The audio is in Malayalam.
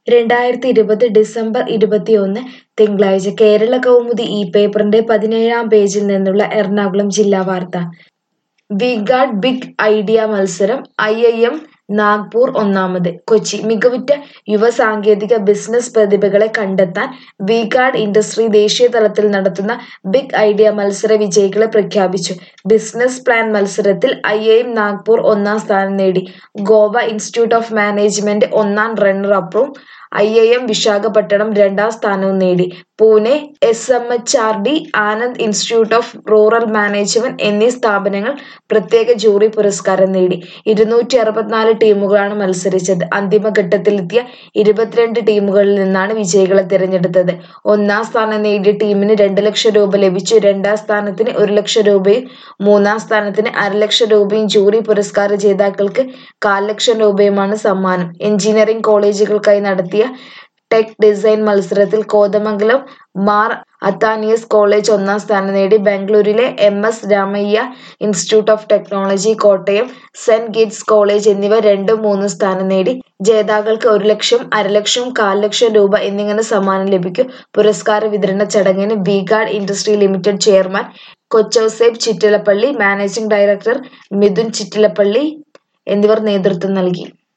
രണ്ടായിരത്തി ഇരുപത് ഡിസംബർ ഇരുപത്തിയൊന്ന് തിങ്കളാഴ്ച കേരള കൗമുദി ഈ പേപ്പറിന്റെ പതിനേഴാം പേജിൽ നിന്നുള്ള എറണാകുളം ജില്ലാ വാർത്ത വി ഗാഡ് ബിഗ് ഐഡിയ മത്സരം ഐ ഐ എം നാഗ്പൂർ ഒന്നാമത് കൊച്ചി മികവുറ്റ യുവ സാങ്കേതിക ബിസിനസ് പ്രതിഭകളെ കണ്ടെത്താൻ വി ഗാർഡ് ഇൻഡസ്ട്രി ദേശീയ തലത്തിൽ നടത്തുന്ന ബിഗ് ഐഡിയ മത്സര വിജയികളെ പ്രഖ്യാപിച്ചു ബിസിനസ് പ്ലാൻ മത്സരത്തിൽ ഐ ഐ എം നാഗ്പൂർ ഒന്നാം സ്ഥാനം നേടി ഗോവ ഇൻസ്റ്റിറ്റ്യൂട്ട് ഓഫ് മാനേജ്മെന്റ് ഒന്നാം റണ്ണർ അപ്പും ഐ ഐ എം വിശാഖപട്ടണം രണ്ടാം സ്ഥാനവും നേടി Pune S M H R D Anand institute of rural management എന്നീ സ്ഥാപനങ്ങൾ പ്രത്യേക ജൂറി പുരസ്കാരം നേടി ഇരുന്നൂറ്റി അറുപത്തിനാല് ടീമുകളാണ് മത്സരിച്ചത് അന്തിമഘട്ടത്തിലെത്തിയ ഇരുപത്തിരണ്ട് ടീമുകളിൽ നിന്നാണ് വിജയികളെ തിരഞ്ഞെടുത്തത് ഒന്നാം സ്ഥാനം നേടിയ ടീമിന് രണ്ട് ലക്ഷം രൂപ ലഭിച്ചു രണ്ടാം സ്ഥാനത്തിന് ഒരു ലക്ഷം രൂപയും മൂന്നാം സ്ഥാനത്തിന് അര ലക്ഷം രൂപയും ജൂറി പുരസ്കാര ജേതാക്കൾക്ക് കാൽ ലക്ഷം രൂപയുമാണ് സമ്മാനം എഞ്ചിനീയറിംഗ് കോളേജുകൾക്കായി നടത്തിയ ടെക് ഡിസൈൻ മത്സരത്തിൽ കോതമംഗലം മാർ അത്താനിയസ് കോളേജ് ഒന്നാം സ്ഥാനം നേടി ബാംഗ്ലൂരിലെ M S Ramaiah institute of technology Kottayam Saintgits college എന്നിവ രണ്ടും മൂന്നും സ്ഥാനം നേടി ജേതാക്കൾക്ക് ഒരു ലക്ഷം അരലക്ഷം കാൽ ലക്ഷം രൂപ എന്നിങ്ങനെ സമ്മാനം ലഭിക്കും പുരസ്കാര വിതരണ ചടങ്ങിന് V Guard industry limited chairman Kochouseph Chittilappilly managing director Mithun Chittilappilly എന്നിവർ നേതൃത്വം നൽകി